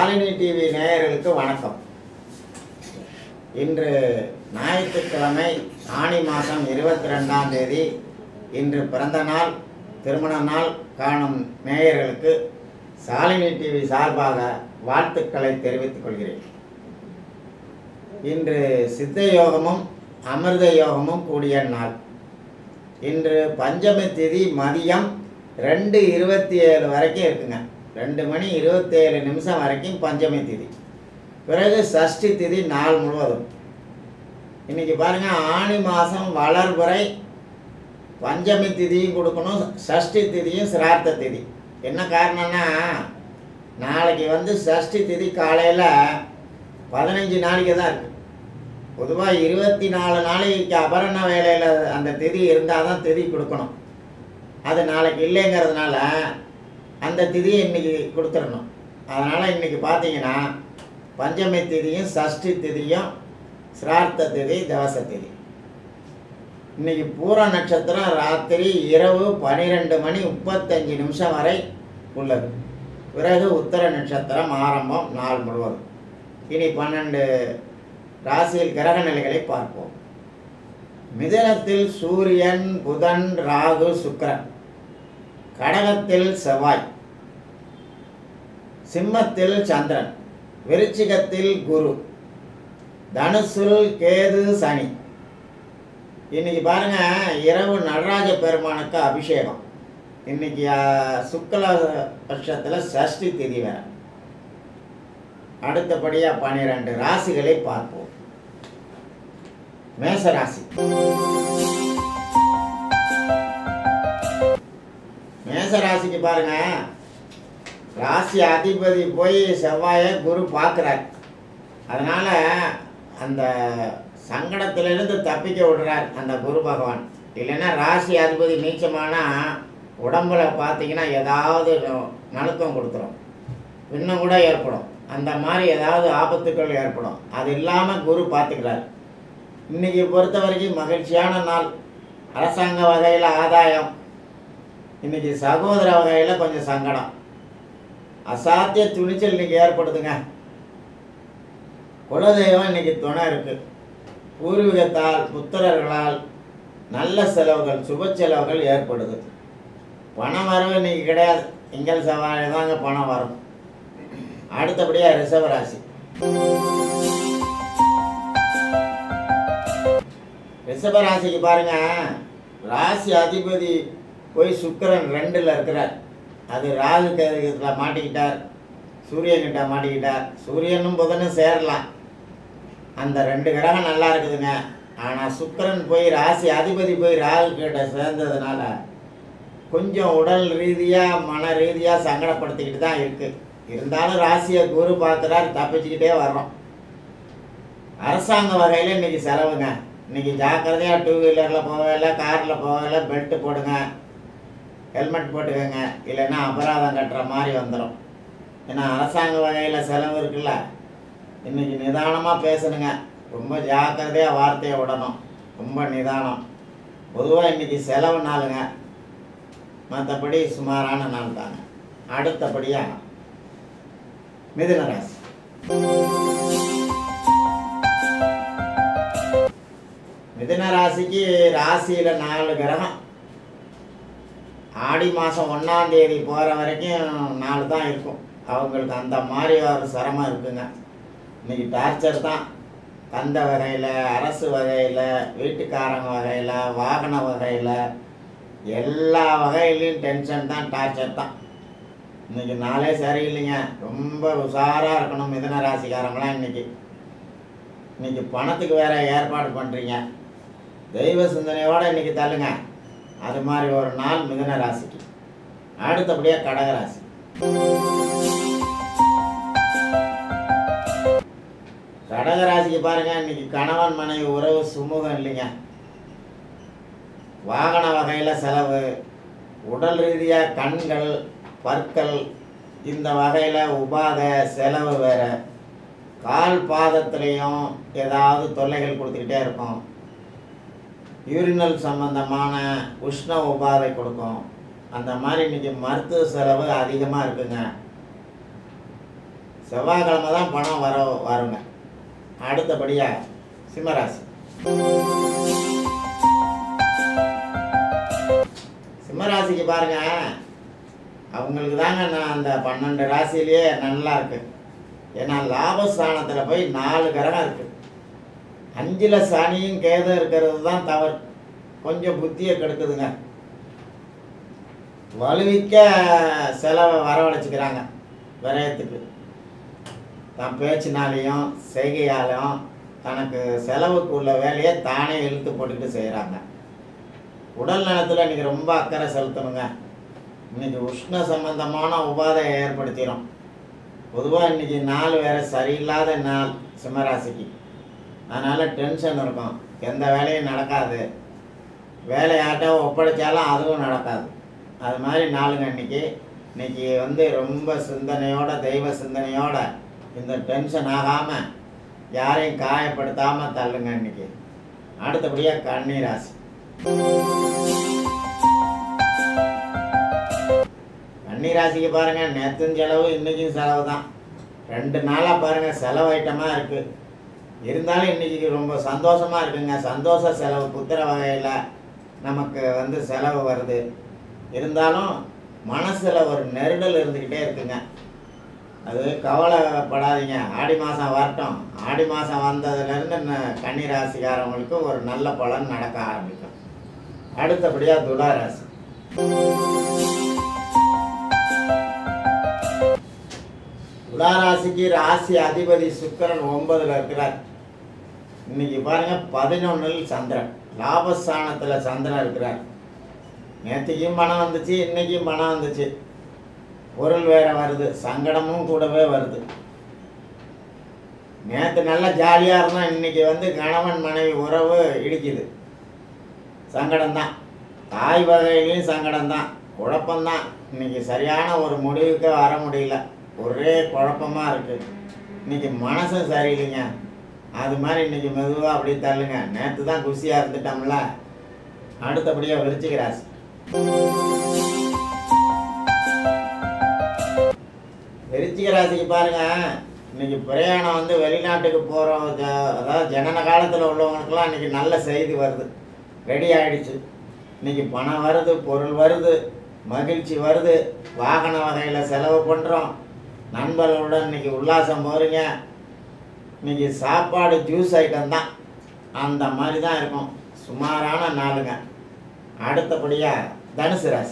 Shalini TV நேயர்களுக்கு வணக்கம் இன்று ஞாயிற்றுக்கிழமை ஆணி மாதம் இருபத்தி ரெண்டாம் தேதி இன்று பிறந்த நாள் திருமண நாள் காணும் நேயர்களுக்கு சாலினி டிவி சார்பாக வாழ்த்துக்களை தெரிவித்துக் கொள்கிறேன் இன்று சித்த யோகமும் அமிர்த யோகமும் கூடிய நாள் இன்று பஞ்சமி திதி மதியம் ரெண்டு இருபத்தி ஏழு வரைக்கும் இருக்குங்க ரெண்டு மணி இருபத்தேழு நிமிஷம் வரைக்கும் பஞ்சமி திதி பிறகு சஷ்டி திதி நாள் முழுவதும் இன்னைக்கு பாருங்க ஆணி மாதம் வளர்புறை பஞ்சமி திதியும் கொடுக்கணும் சஷ்டி திதியும் சிரார்த்த திதி என்ன காரணம்னா நாளைக்கு வந்து சஷ்டி திதி காலையில் பதினஞ்சு நாளைக்கு தான் இருக்குது பொதுவாக இருபத்தி நாலு நாளைக்கு அபரண வேலையில் அந்த திதி இருந்தால் தான் திதி கொடுக்கணும் அது நாளைக்கு இல்லைங்கிறதுனால அந்த திதியை இன்னைக்கு கொடுத்துடணும் அதனால் இன்னைக்கு பார்த்தீங்கன்னா பஞ்சமி திதியும் சஷ்டி திதியும் சிரார்த்த திதி தவச திதி இன்னைக்கு பூர நட்சத்திரம் ராத்திரி இரவு பன்னிரெண்டு மணி முப்பத்தஞ்சு நிமிஷம் வரை உள்ளது பிறகு உத்தர நட்சத்திரம் ஆரம்பம் நாள் முழுவதும் இனி பன்னெண்டு ராசியில் கிரக நிலைகளை பார்ப்போம் மிதனத்தில் சூரியன் புதன் ராகு சுக்கிரன் கடகத்தில் செவ்வாய் சிம்மத்தில் சந்திரன் விருச்சிகத்தில் குரு தனுசுல் கேது சனி இன்னைக்கு பாருங்க இரவு நடராஜ பெருமானுக்கு அபிஷேகம் இன்னைக்கு ஆ, சுக்ல பட்சத்தில் சஷ்டி திதி வேற அடுத்தபடியாக பன்னிரெண்டு ராசிகளை பார்ப்போம் மேச ராசி மேச ராசிக்கு பாருங்க ராசி அதிபதி போய் செவ்வாயை குரு பார்க்குறார் அதனால அந்த சங்கடத்திலிருந்து தப்பிக்க விடுறார் அந்த குரு பகவான் இல்லைன்னா ராசி அதிபதி நீச்சமானா உடம்புல பார்த்தீங்கன்னா ஏதாவது நடுக்கம் கொடுத்துரும் இன்னும் கூட ஏற்படும் அந்த மாதிரி ஏதாவது ஆபத்துக்கள் ஏற்படும் அது இல்லாமல் குரு பார்த்துக்கிறார் இன்னைக்கு பொறுத்த வரைக்கும் மகிழ்ச்சியான நாள் அரசாங்க வகையில் ஆதாயம் இன்னைக்கு சகோதர வகையில் கொஞ்சம் சங்கடம் அசாத்திய துணிச்சல் இன்னைக்கு ஏற்படுதுங்க குலதெய்வம் இன்னைக்கு துணை இருக்கு பூர்வீகத்தால் புத்திரர்களால் நல்ல செலவுகள் சுப செலவுகள் ஏற்படுது பணம் வரவு இன்னைக்கு கிடையாது திங்கள் செவ்வாய் தாங்க பணம் வரும் அடுத்தபடியாக ரிஷபராசி ரிஷபராசிக்கு பாருங்க ராசி அதிபதி போய் சுக்கிரன் ரெண்டில் இருக்கிறார் அது ராகு கேதுல மாட்டிக்கிட்டார் சூரியன் கிட்ட மாட்டிக்கிட்டார் சூரியனும் புதனும் சேரலாம் அந்த ரெண்டு கிரகம் நல்லா இருக்குதுங்க ஆனால் சுக்கிரன் போய் ராசி அதிபதி போய் ராகு கிட்ட சேர்ந்ததுனால கொஞ்சம் உடல் ரீதியாக மன ரீதியாக சங்கடப்படுத்திக்கிட்டு தான் இருக்குது இருந்தாலும் ராசியை குரு பார்க்குறாரு தப்பிச்சுக்கிட்டே வர்றோம் அரசாங்க வகையில் இன்னைக்கு செலவுங்க இன்னைக்கு ஜாக்கிரதையாக டூ வீலரில் போகல காரில் போகல பெல்ட்டு போடுங்க ஹெல்மெட் போட்டுக்கோங்க இல்லைன்னா அபராதம் கட்டுற மாதிரி வந்துடும் ஏன்னா அரசாங்க வகையில் செலவு இருக்குல்ல இன்னைக்கு நிதானமாக பேசணுங்க ரொம்ப ஜாக்கிரதையாக வார்த்தையை விடணும் ரொம்ப நிதானம் பொதுவாக இன்னைக்கு செலவு நாளுங்க மற்றபடி சுமாரான நாள் தாங்க அடுத்தபடியாக மிதுன ராசி மிதுன ராசிக்கு ராசியில் நாலு கிரகம் ஆடி மாதம் ஒன்றாம் தேதி போகிற வரைக்கும் நாலு தான் இருக்கும் அவங்களுக்கு அந்த மாதிரி ஒரு சிரமம் இருக்குங்க இன்னைக்கு டார்ச்சர் தான் தந்த வகையில் அரசு வகையில் வீட்டுக்காரங்க வகையில் வாகன வகையில் எல்லா வகையிலையும் டென்ஷன் தான் டார்ச்சர் தான் இன்னைக்கு நாளே சரியில்லைங்க ரொம்ப உஷாராக இருக்கணும் மிதன ராசிக்காரங்களாம் இன்னைக்கு இன்னைக்கு பணத்துக்கு வேற ஏற்பாடு பண்ணுறீங்க தெய்வ சிந்தனையோட இன்னைக்கு தள்ளுங்க அது மாதிரி ஒரு நாள் மிதன ராசிக்கு அடுத்தபடியாக கடக ராசி கடக ராசிக்கு பாருங்க இன்னைக்கு கணவன் மனைவி உறவு சுமூகம் இல்லைங்க வாகன வகையில் செலவு உடல் ரீதியாக கண்கள் பற்கள் இந்த வகையில் உபாத செலவு வேற கால் பாதத்துலேயும் ஏதாவது தொல்லைகள் கொடுத்துக்கிட்டே இருக்கும் யூரினல் சம்பந்தமான உஷ்ண உபாதை கொடுக்கும் அந்த மாதிரி இன்னைக்கு மருத்துவ செலவு அதிகமாக இருக்குங்க செவ்வாய்க்கிழமை தான் பணம் வர வருங்க அடுத்தபடியாக சிம்மராசி சிம்மராசிக்கு பாருங்க அவங்களுக்கு தாங்க நான் அந்த பன்னெண்டு ராசியிலேயே நல்லா இருக்கு ஏன்னா லாபஸ்தானத்தில் போய் நாலு கிரகம் இருக்கு அஞ்சில் சனியும் கேதும் இருக்கிறது தான் தவறு கொஞ்சம் புத்தியை கெடுக்குதுங்க வலுவிக்க செலவை வரவழைச்சிக்கிறாங்க விரயத்துக்கு தான் பேச்சினாலையும் செய்கையாலையும் தனக்கு செலவுக்கு உள்ள வேலையை தானே இழுத்து போட்டுக்கிட்டு செய்கிறாங்க உடல் நலத்தில் இன்றைக்கி ரொம்ப அக்கறை செலுத்தணுங்க இன்னைக்கு உஷ்ண சம்பந்தமான உபாதையை ஏற்படுத்திடும் பொதுவாக இன்னைக்கு நாள் வேற சரியில்லாத நாள் சிம்மராசிக்கு அதனால் டென்ஷன் இருக்கும் எந்த வேலையும் நடக்காது வேலையாட்ட ஒப்படைச்சாலும் அதுவும் நடக்காது அது மாதிரி நாளுங்க இன்னைக்கு இன்னைக்கு வந்து ரொம்ப சிந்தனையோட தெய்வ சிந்தனையோட இந்த டென்ஷன் ஆகாமல் யாரையும் காயப்படுத்தாமல் தள்ளுங்க இன்னைக்கு அடுத்தபடியாக கன்னிராசி கன்னிராசிக்கு பாருங்க நேற்றும் செலவு இன்னைக்கும் செலவு தான் ரெண்டு நாளாக பாருங்க செலவு ஐட்டமாக இருக்கு இருந்தாலும் இன்னைக்கு ரொம்ப சந்தோஷமா இருக்குங்க சந்தோஷ செலவு புத்திர வகையில் நமக்கு வந்து செலவு வருது இருந்தாலும் மனசுல ஒரு நெருடல் இருந்துக்கிட்டே இருக்குங்க அது கவலைப்படாதீங்க ஆடி மாதம் வரட்டும் ஆடி மாதம் வந்ததுலேருந்து ந- கன்னிராசிக்காரவங்களுக்கு ஒரு நல்ல பலன் நடக்க ஆரம்பிக்கும் அடுத்தபடியாக துளாராசி துளாராசிக்கு ராசி அதிபதி சுக்கிரன் ஒன்பதுல இருக்கிறார் இன்னைக்கு பாருங்க பதினொன்றில் சந்திரன் லாபஸ்தானத்தில் சந்திரன் இருக்கிறார் நேற்றுக்கும் பணம் வந்துச்சு இன்னைக்கும் பணம் வந்துச்சு பொருள் வேற வருது சங்கடமும் கூடவே வருது நேற்று நல்லா ஜாலியாக இருந்தோம் இன்னைக்கு வந்து கணவன் மனைவி உறவு இடிக்குது சங்கடம்தான் தாய் வகையிலையும் சங்கடம்தான் குழப்பம்தான் இன்னைக்கு சரியான ஒரு முடிவுக்கு வர முடியல ஒரே குழப்பமா இருக்கு இன்னைக்கு மனசும் சரியில்லைங்க அது மாதிரி இன்னைக்கு மெதுவாக அப்படியே தள்ளுங்க நேற்று தான் குஷியாக இருந்துட்டோம்ல அடுத்தபடியாக விருச்சிக ராசி விருச்சிக ராசிக்கு பாருங்க இன்னைக்கு பிரயாணம் வந்து வெளிநாட்டுக்கு போகிறோம் அதாவது ஜனன காலத்தில் உள்ளவங்களுக்கெல்லாம் இன்னைக்கு நல்ல செய்தி வருது ரெடி ஆயிடுச்சு இன்னைக்கு பணம் வருது பொருள் வருது மகிழ்ச்சி வருது வாகன வகையில் செலவு பண்ணுறோம் நண்பர்களுடன் இன்னைக்கு உல்லாசம் போகிறீங்க இன்னைக்கு சாப்பாடு ஜூஸ் ஐட்டம் தான் அந்த மாதிரி தான் இருக்கும் சுமாரான நாளுங்க அடுத்தபடியாக தனுசு ராசி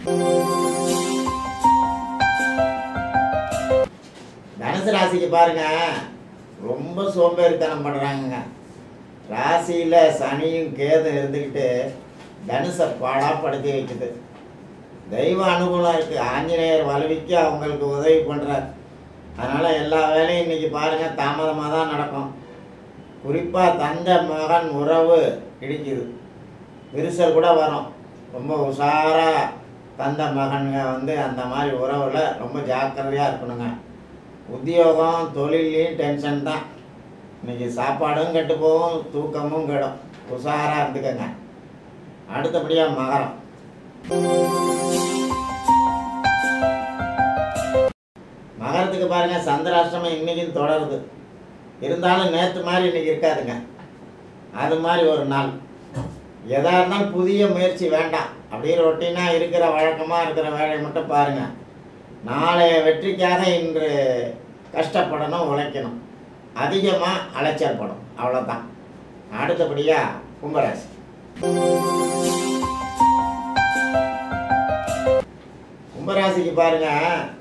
தனுசு ராசிக்கு பாருங்க ரொம்ப சோம்பேறித்தனம் பண்ணுறாங்கங்க ராசியில் சனியும் கேது இருந்துக்கிட்டு தனுசை பாடாப்படுத்தி வைக்குது தெய்வ அனுகூலம் இருக்குது ஆஞ்சநேயர் வலுவிக்கு அவங்களுக்கு உதவி பண்ணுறார் அதனால் எல்லா வேலையும் இன்னைக்கு பாருங்கள் தாமதமாக தான் நடக்கும் குறிப்பாக தந்தை மகன் உறவு இடிக்குது விரிசல் கூட வரும் ரொம்ப உஷாராக தந்தை மகனுங்க வந்து அந்த மாதிரி உறவில் ரொம்ப ஜாக்கிரதையாக இருக்கணுங்க உத்தியோகம் தொழிலையும் டென்ஷன் தான் இன்னைக்கு சாப்பாடும் கெட்டு போகும் தூக்கமும் கெடும் உஷாராக இருந்துக்கங்க அடுத்தபடியாக மகரம் மகரத்துக்கு பாருங்க சந்திராஷ்டமம் இன்னைக்கும் தொடருது இருந்தாலும் நேற்று மாதிரி இன்னைக்கு இருக்காதுங்க அது மாதிரி ஒரு நாள் எதா இருந்தாலும் புதிய முயற்சி வேண்டாம் அப்படியே ரொட்டீனாக இருக்கிற வழக்கமாக இருக்கிற வேலையை மட்டும் பாருங்க நாளைய வெற்றிக்காக இன்று கஷ்டப்படணும் உழைக்கணும் அதிகமாக அலைச்சல் படும் அவ்வளோதான் அடுத்தபடியாக கும்பராசி கும்பராசிக்கு பாருங்க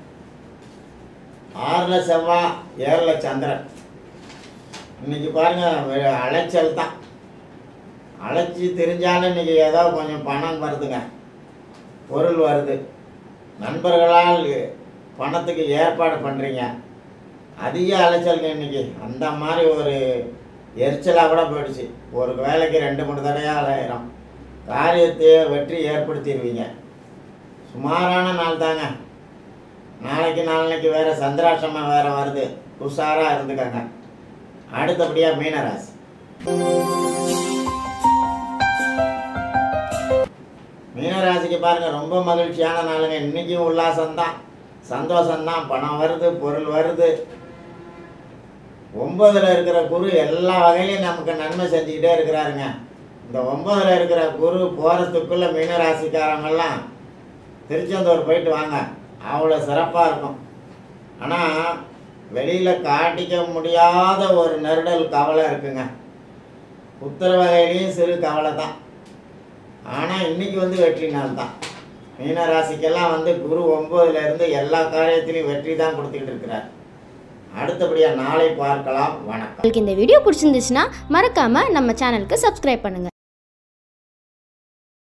ஆறில் செவ்வாய் ஏழில் சந்திரன் இன்னைக்கு பாருங்க வெ- அலைச்சல் தான் அழைச்சி தெரிஞ்சாலும் இன்னைக்கு ஏதோ கொஞ்சம் பணம் வருதுங்க பொருள் வருது நண்பர்களால் பணத்துக்கு ஏற்பாடு பண்ணுறீங்க அதிக அலைச்சலுங்க இன்னைக்கு அந்த மாதிரி ஒரு எரிச்சலாக கூட போயிடுச்சு ஒரு வேலைக்கு ரெண்டு மூணு தடையாக அலையிறோம் காரியத்தை வெற்றி ஏற்படுத்திடுவீங்க சுமாரான நாள் தாங்க நாளைக்கு நாளைக்கு வேற சந்திராசிரமம் வேற வருது உஷாராக இருந்துக்கங்க அடுத்தபடியாக மீனராசி மீனராசிக்கு பாருங்க ரொம்ப மகிழ்ச்சியான நாளுங்க இன்னைக்கும் உல்லாசம்தான் சந்தோஷம்தான் பணம் வருது பொருள் வருது ஒன்பதில் இருக்கிற குரு எல்லா வகையிலையும் நமக்கு நன்மை செஞ்சுக்கிட்டே இருக்கிறாருங்க இந்த ஒன்பதில் இருக்கிற குரு போகிறதுக்குள்ளே மீனராசிக்காரங்கெல்லாம் திருச்செந்தூர் போயிட்டு வாங்க அவ்வளோ சிறப்பாக இருக்கும் ஆனால் வெளியில் காட்டிக்க முடியாத ஒரு நெருடல் கவலை இருக்குங்க உத்தர வகையிலையும் சிறு கவலை தான் ஆனால் இன்னைக்கு வந்து வெற்றி நாள் தான் மீன ராசிக்கெல்லாம் வந்து குரு ஒன்பதுல இருந்து எல்லா காரியத்திலையும் வெற்றி தான் கொடுத்துக்கிட்டு இருக்கிறார் அடுத்தபடியாக நாளை பார்க்கலாம் வணக்கம் உங்களுக்கு இந்த வீடியோ பிடிச்சிருந்துச்சுன்னா மறக்காமல் நம்ம சேனலுக்கு சப்ஸ்கிரைப் பண்ணுங்கள்